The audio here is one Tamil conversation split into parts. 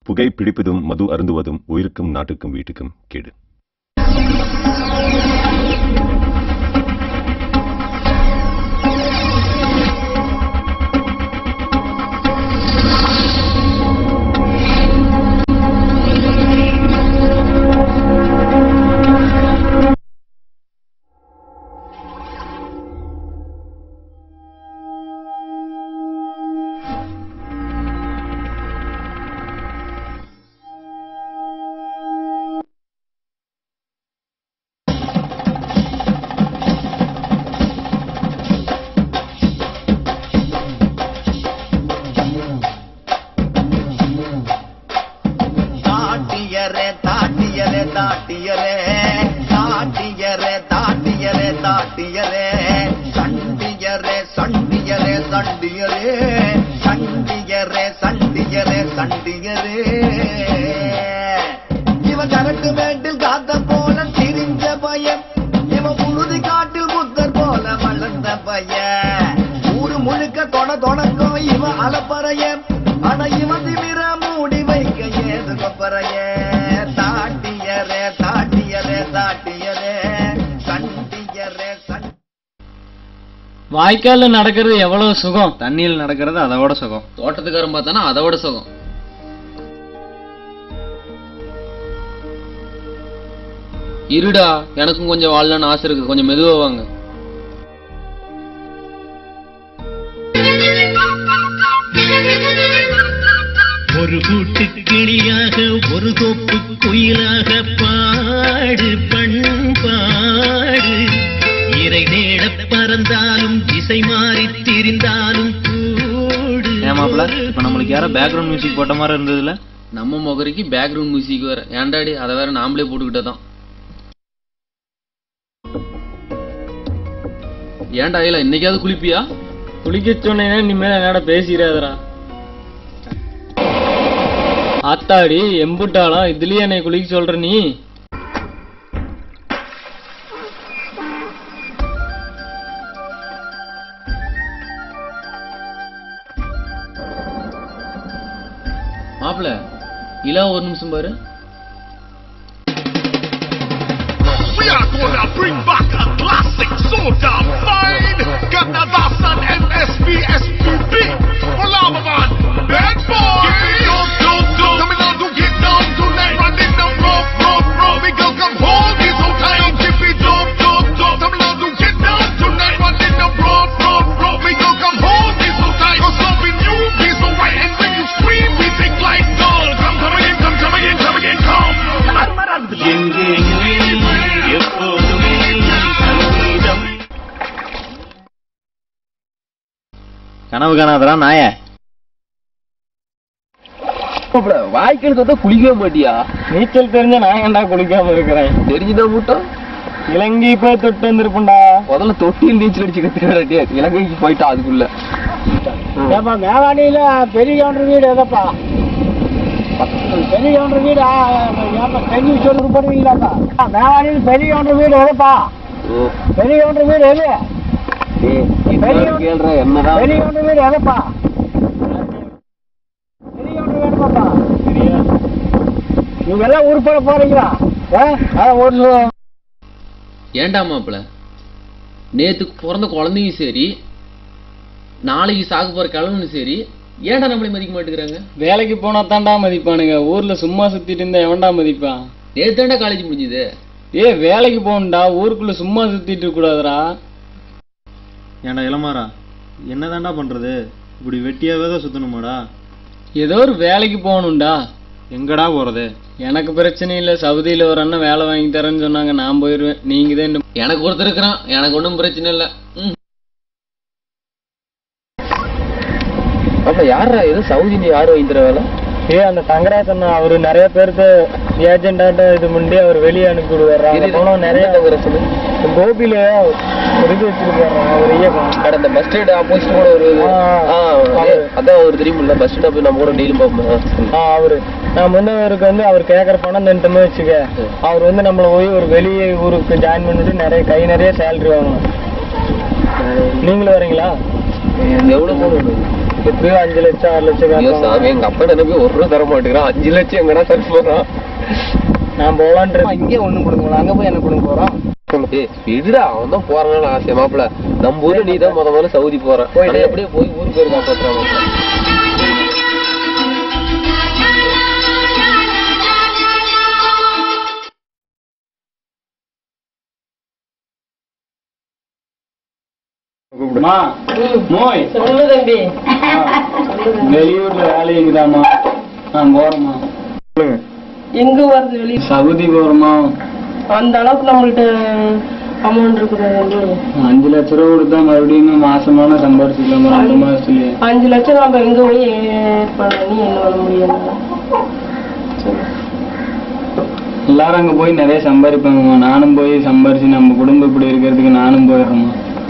புகை பிடிப்பதும் மது அருந்துவதும் உயிருக்கும் நாட்டுக்கும் வீட்டுக்கும் கேடு தாட்டியரே தாட்டியரே தாட்டியரே தாட்டியரே தாட்டியரே தாட்டியரே சண்டியரே சண்டியரே சண்டியரே சண்டியரே சண்டியரே சண்டியரே இவன் கரட்டு மேட்டில் காத்த போல திரிஞ்ச பையன் இவன் புழுதி காட்டில் புத்தர் போல வளர்ந்த பையன் ஊரு முழுக்க தொண தொடங்கும் இவன் அலப்பறையன் ஆனா இவன் திமிர மூடி வைக்க ஏது கொப்பறைய தாட்டியரே தாட்டியரே தாட்டியரே சண்டியரே சண்டி வாய்க்கால்ல நடக்கிறது எவ்வளவு சுகம் தண்ணியில் நடக்கிறது அதோட சுகம் தோட்டத்துக்காரன் பார்த்தானா அதோட சுகம் இருடா எனக்கும் கொஞ்சம் வாழலான்னு ஆசை இருக்கு கொஞ்சம் மெதுவா வாங்க ஒரு கூட்டு கிளியாக ஒரு தோப்பு குயிலாக பாடு பண்பாடு இறை தேட பறந்தாலும் திசை மாறி திரிந்தாலும் கூடு ஏமாப்ல இப்ப நம்மளுக்கு யாரோ பேக்ரவுண்ட் மியூசிக் போட்ட மாதிரி இருந்ததுல நம்ம முகரிக்கு பேக்ரவுண்ட் மியூசிக் வேற ஏன்டாடி அதை வேற நாமளே போட்டுக்கிட்டதான் ஏன்டா இல்ல இன்னைக்காவது குளிப்பியா குளிக்க சொன்னேன்னா இனிமேல் என்னடா பேசிடாதடா ஆத்தாடி எம்புட்டாலாம் இதுலயே என்னை குளிக்க சொல்ற நீ மாப்பிள இலா ஒரு நிமிஷம் பாரு We are gonna bring back a classic soda fine. Got the Vasan MSB SPB. Olaman, bad boy. Give me your do do. Coming on to get down tonight. Running the rope, rope, rope. We go come hold me so tight. Give me do do do. Coming on to get down tonight. Running the rope, rope, rope. We go come hold me so tight. Cause loving you be so right. And when you scream, we think like girl. Come, come again, come, come again, come again, come. கனவு காணாதடா நாய வாய்க்காலுக்கு வந்து குளிக்கவே மாட்டியா நீச்சல் தெரிஞ்ச நான் ஏன்டா குளிக்காம இருக்கிறேன் தெரிஞ்சுதான் மூட்டம் இலங்கை போய் தொட்டு வந்திருப்பேன்டா முதல்ல தொட்டியில் நீச்சல் அடிச்சு கத்துக்கிறாட்டியா இலங்கைக்கு போயிட்டா அதுக்குள்ள ஏப்பா மேவாடியில பெரிய கவுண்டர் வீடு எதப்பா பெரிய கவுண்டர் வீடு ஏப்பா தண்ணி சொல்லு போடுவீங்களாப்பா மேவாடியில் பெரிய கவுண்டர் வீடு எதப்பா பெரிய கவுண்டர் வீடு எது கேள்ற என்னதான் பெரிய கவுண்டர் வீடு எதப்பா பெரிய கவுண்டர் வேணுமாப்பா நீங்க எல்லாம் உருப்பட போறீங்களா அதான் ஒரு ஏன்டா மாப்பிள நேத்து பிறந்த குழந்தையும் சரி நாளைக்கு சாக போற கிழவனும் சரி ஏன்டா நம்மளை மதிக்க மாட்டேங்கிறாங்க வேலைக்கு போனா தான்டா மதிப்பானுங்க ஊர்ல சும்மா சுத்திட்டு இருந்தா எவன்டா மதிப்பான் நேத்தாண்டா காலேஜ் முடிஞ்சது ஏ வேலைக்கு போகணும்டா ஊருக்குள்ள சும்மா சுத்திட்டு இருக்க கூடாதுடா ஏன்டா இளமாரா என்னதான்டா பண்றது இப்படி வெட்டியாவே தான் சுத்தணுமாடா ஏதோ ஒரு வேலைக்கு போகணும்டா எங்கடா போறது எனக்கு பிரச்சனை இல்ல சவுதியில ஒரு அண்ணன் வேலை வாங்கி தரேன்னு சொன்னாங்க நான் போயிருவேன் நீங்க தான் இந்த- எனக்கு ஒருத்தர் இருக்கிறான் எனக்கு ஒன்றும் பிரச்சனை இல்லை ம் அப்ப யாரா ஏதோ சவுதி நீ யாரும் வைத்திர வேலை ஏ அந்த தங்கராஜ் அண்ணா அவரு நிறைய பேருக்கு ஏஜென்டாட்ட இது பண்ணி அவர் வெளியே அனுப்பி விடுவாரு அங்க போனா நிறைய கோபியில இது வச்சிருக்காரு ஒரு இயக்கம் கடந்த பஸ் ஸ்டாண்ட் ஆப்போசிட் கூட ஒரு ஆ, ஆ, அவரு. அதான் ஒரு தெரியுமில்ல பஸ் ஸ்டாண்ட் போய் நம்ம கூட டெய்லியும் பார்ப்போம் ஆ, அவரு நான் முன்னவருக்கு வந்து அவர் கேட்கற பணம் தந்துட்டோமே வச்சுக்க அவர் வந்து நம்மள போய் ஒரு வெளியே ஊருக்கு ஜாயின் பண்ணிட்டு நிறைய கை நிறைய சேலரி வாங்கணும் நீங்களும் வரீங்களா எவ்வளவு போகணும் எப்படியும் அஞ்சு லட்சம் ஆறு லட்சம் ஐயோ கேட்பாங்க. சாமி எங்க அப்பா என்ன போய் ஒரு ரூபா தர மாட்டேங்கிறான் அஞ்சு லட்சம் எங்கடா தர போறான் நான் போலான்ட்டு இருக்கேன். இங்கே ஒண்ணு கொடுங்க அங்க போய் என்ன கொடுங்க போறோம் ஏய் விடுடா அவன் தான் போறான்னு ஆசை மாப்பிள நம்ம ஊர்ல நீ தான் முத முதல்ல சவுதி போற போயிட்டு. அங்க அப்படியே போய் ஊருக்கு போய் காப்பாத்துறான் அம்மா, மோய் சொல்லு தம்பி வெளியூர்ல வேலை இருக்குதாம்மா நான் போறேம்மா சொல்லுங்க எங்க வருது வெளியே சவுதி போறோமா அந்த அளவுக்கு நம்மள்ட்ட அமௌண்ட் இருக்குது தம்பி அஞ்சு லட்ச ரூபா கொடுத்தா மறுபடியும் மாசமான சம்பாரிச்சுக்கலாம் ரெண்டு மாசத்துலயே அஞ்சு லட்சம் நம்ம எங்க போய் ஏற்பாடு பண்ணி என்ன பண்ண முடியாது எல்லாரும் அங்க போய் நிறைய சம்பாதிப்பாங்கம்மா நானும் போய் சம்பாரிச்சு நம்ம குடும்பம் இப்படி இருக்கிறதுக்கு நானும் போயிடுறேம்மா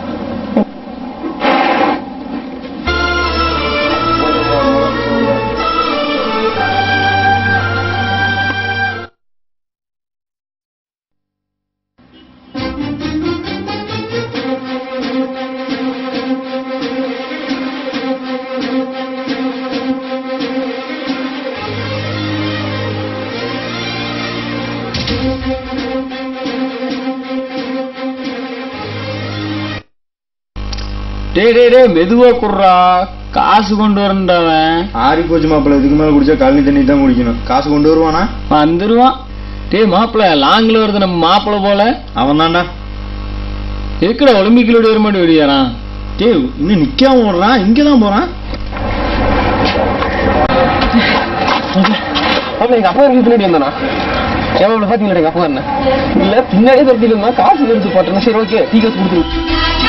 டேய் டேய் டேய் மெதுவா குடுறா காசு கொண்டு வரண்டாவன் ஆறி போச்சு மாப்பிள்ள இதுக்கு மேல குடிச்சா கழனி தண்ணி தான் குடிக்கணும் காசு கொண்டு வருவானா வந்துருவான் டேய் மாப்பிள லாங்ல வருது நம்ம மாப்பிள போல அவன் தான்டா எதுக்குடா ஒலிம்பிக்ல வர மாட்டேன் வெளியாரான் டேய் இன்னும் நிக்காம ஓடுறான் இங்க தான் போறான் மாப்பிள்ள எங்க அப்பா இருக்கு பின்னாடி வந்தானா ஏன் மாப்பிள்ள பாத்தீங்களா எங்க அப்பா என்ன இல்ல பின்னாடியே துரத்திட்டு இருந்தா காசு எடுத்து போட்டேன் சரி ஓகே டீ காசு கொடுத்துரு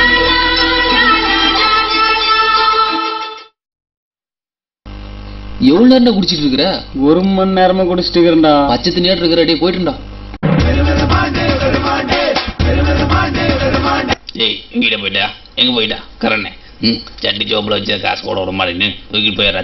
எவ்வளவு நேரம் குடிச்சிட்டு இருக்கிற ஒரு மணி நேரமா குடிச்சிட்டு இருக்கிறேன்டா பச்சை தண்ணியாட்டு இருக்கிற டே போயிட்டுண்டா ஏய் எங்கிட்ட போயிட்டா எங்க போயிட்டா கரணே ம் சட்டி ஜோப்பில் வச்சு காசு கூட விட மாட்டேன்னு தூக்கிட்டு போயிடுறா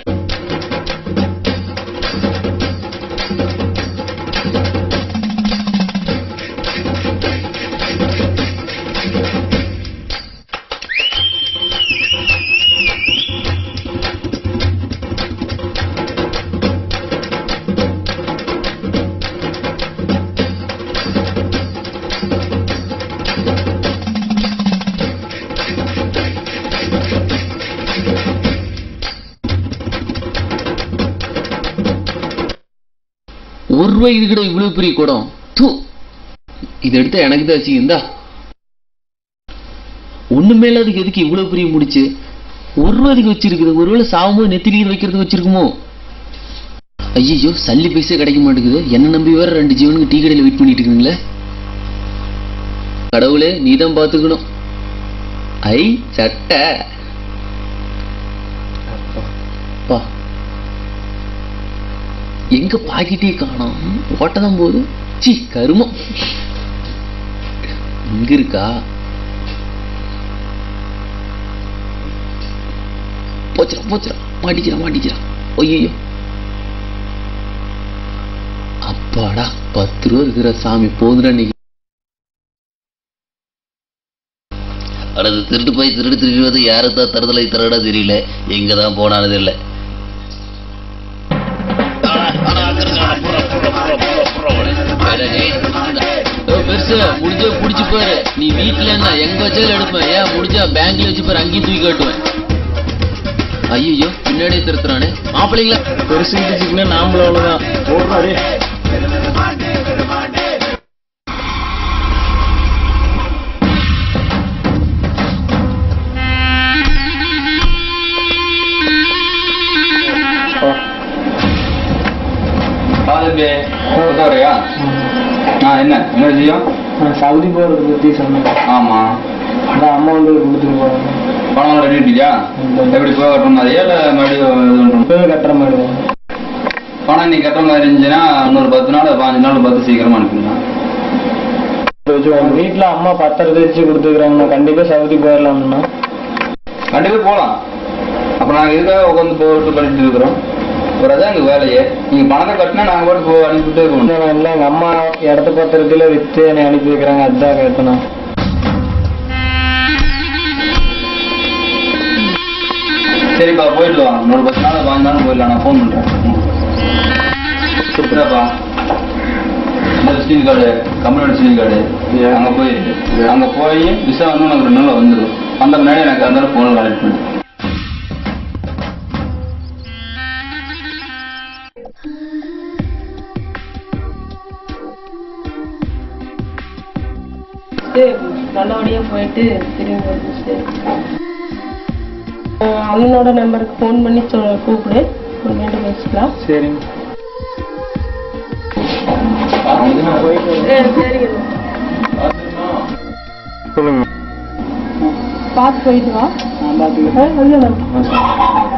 ஒரு ரூபாய் இது கூட இவ்வளவு பெரிய குடம் தூ இது எடுத்தா எனக்கு தான் வச்சு இந்தா ஒண்ணுமே இல்லாததுக்கு எதுக்கு இவ்வளவு பெரிய முடிச்சு ஒரு ரூபாய்க்கு வச்சிருக்குது ஒருவேளை சாகும்போது நெத்திலியில் வைக்கிறது வச்சிருக்குமோ ஐயோ சல்லி பைசா கிடைக்க மாட்டேங்குது என்ன நம்பி வேற ரெண்டு ஜீவனுக்கு டீ கடையில் வெயிட் பண்ணிட்டு இருக்கீங்களே கடவுளே நீதான் பாத்துக்கணும் ஐ சட்டை அப்பா எங்க பாக்கெட்டே காணோம் ஓட்டதான் போகுது சி கருமம் இங்க இருக்கா போச்சுடா போச்சுடா மாட்டிக்கிறா மாட்டிக்கிறா ஐயோ அப்பாடா பத்து ரூபா இருக்கிற சாமி போதுடா இன்னைக்கு அடுத்து திருட்டு போய் திருடு திருடுவது யாருதான் தருதலை தரடா தெரியல எங்க தான் போனானது தெரியல ஓ, பெருசு முடிஞ்ச புடிச்சு பாரு நீ வீட்டுல என்ன எங்க வச்சாலும் எடுப்பேன் ஏன் முடிஞ்சா பேங்க்ல வச்சு பாரு அங்கேயும் தூக்கி காட்டுவேன் ஐயோ பின்னாடியே திருத்துறானே மாப்பிள்ளைங்களா பெருசு கிட்டுச்சுக்குன்னா நாமளும் அவ்வளவுதான் ஓடுறா டேய். தம்பி வரையா ஆ என்ன என்ன விஷயம் நான் சவுதி போறது பத்தி சொன்னேன் ஆமா அதான் அமௌண்ட் கொடுத்துட்டு போறேன் பணம் ரெடி பண்ணிட்டியா எப்படி போய் கட்டுற மாதிரியா இல்லை மறுபடியும் இது பண்ணுறோம் இப்பவே கட்டுற மாதிரி தான். பணம் நீ கட்டுற மாதிரி இருந்துச்சுன்னா இன்னொரு பத்து நாள் பாஞ்சு நாள் பார்த்து சீக்கிரமா அனுப்பிடலாம் வச்சுக்கோங்க. வீட்டுல அம்மா பத்திரத்தை வச்சு கொடுத்துக்கிறாங்க நான் கண்டிப்பா சவுதி போயிடலாம்னா கண்டிப்பா போகலாம் அப்போ நாங்கள் இதுக்காக உட்காந்து போட்டு பண்ணிட்டு இருக்கிறோம் ஒரு அதான் எங்கள் வேலையே நீங்கள் பணத்தை கட்டினா நாங்கள் போட்டு போ அனுப்பிட்டு இருக்கோம் நான் இல்லை எங்க அம்மா இடத்த பத்திரத்துல வித்து என்னை அனுப்பி வைக்கிறாங்க அதுதான் கேட்டேன் சரிப்பா போயிட்டு வா இன்னொரு பத்து நாள் பாஞ்சு நாள் போயிடலாம் நான் ஃபோன் பண்ணுறேன் சரிப்பா இந்த விசிட்டிங் கார்டு கம்பெனியோட விசிட்டிங் கார்டு அங்கே போய் அங்கே போய் விசா வந்து உனக்கு ரெண்டு நாள் வந்துடும் அந்த முன்னாடி எனக்கு அந்த ஃபோனில் கான்டெக்ட் பண்ணு நல்லபடியா போயிட்டு திரும்பி வந்துச்சு அண்ணனோட நம்பருக்கு ஃபோன் பண்ணி சொ- கூப்பிடு அப்புறமேட்டு பேசிக்கலாம் சரிங்க ஏ, சரிங்க சொல்லுங்க பார்த்து போயிட்டு வா ஆ, வந்துடுறேன்.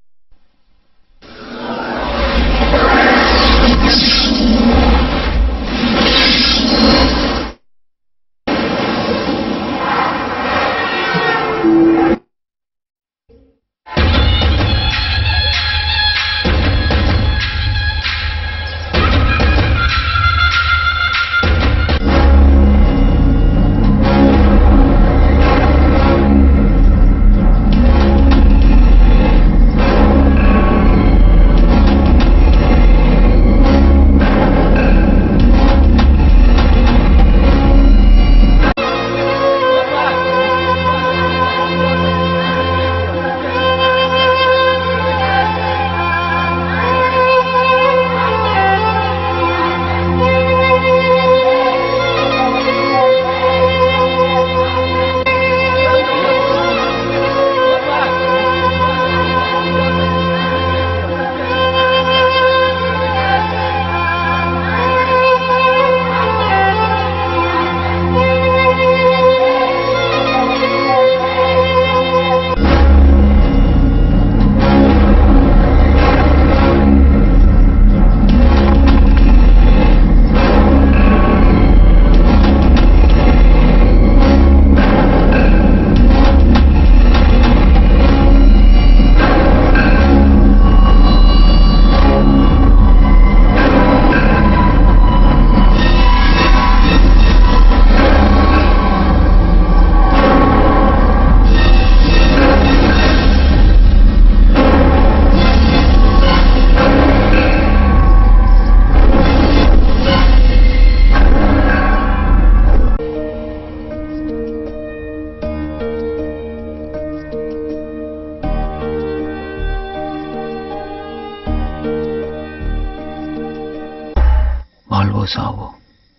வாழ்வோ சாவோ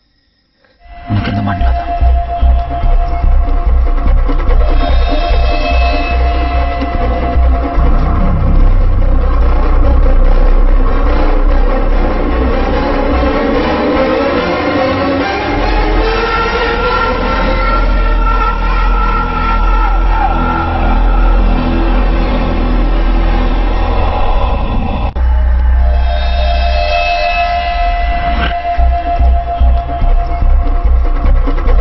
உனக்கு இந்த மண்ணில் தான் ஆ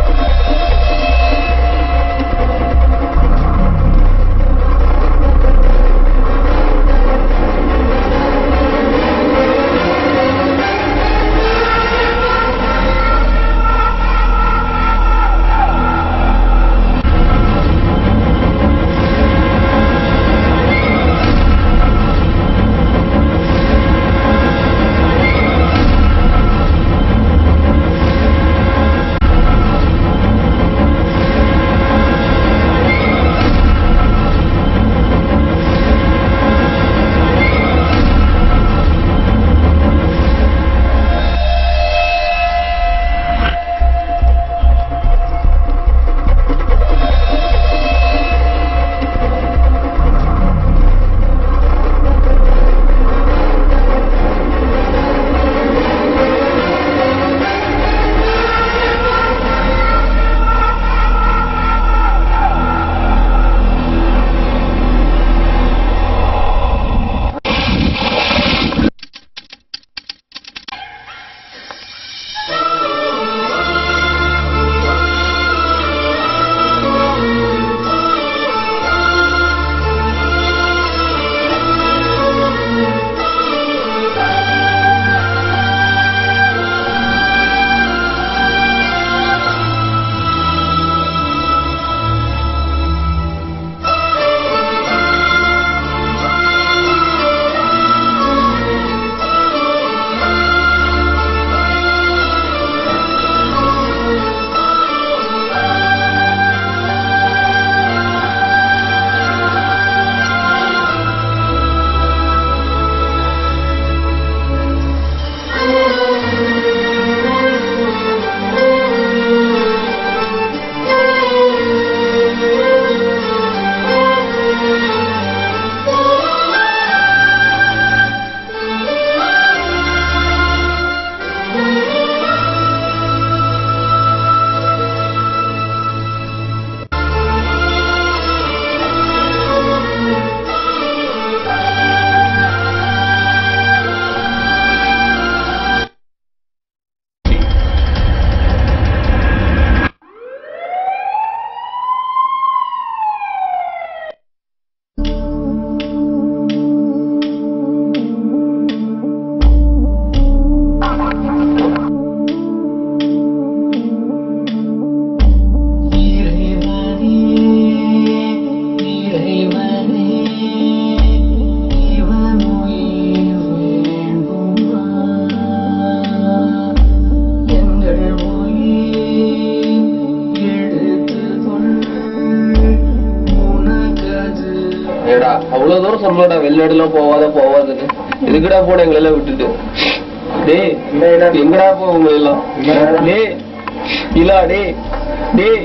அவ்வளவு தூரம் சொல்லடா வெளிநாடு எல்லாம் போவாத போவாதுன்னு எதுக்குடா போன எங்களை எல்லாம் விட்டுட்டு டேய் எங்கடா போவங்க எல்லாம் டேய் இல்லா டேய் டேய்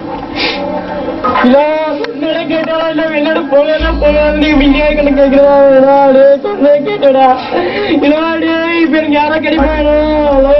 இல்ல சொன்னதை கேட்டடா இல்ல வெளிநாடு போகலாம் போகலாம் நீ விஞ்ஞான கணக்கு கேட்கிறா டே சொன்னதை கேட்டடா இல்லடா இப்ப எனக்கு யாரா கிடைப்பாங்க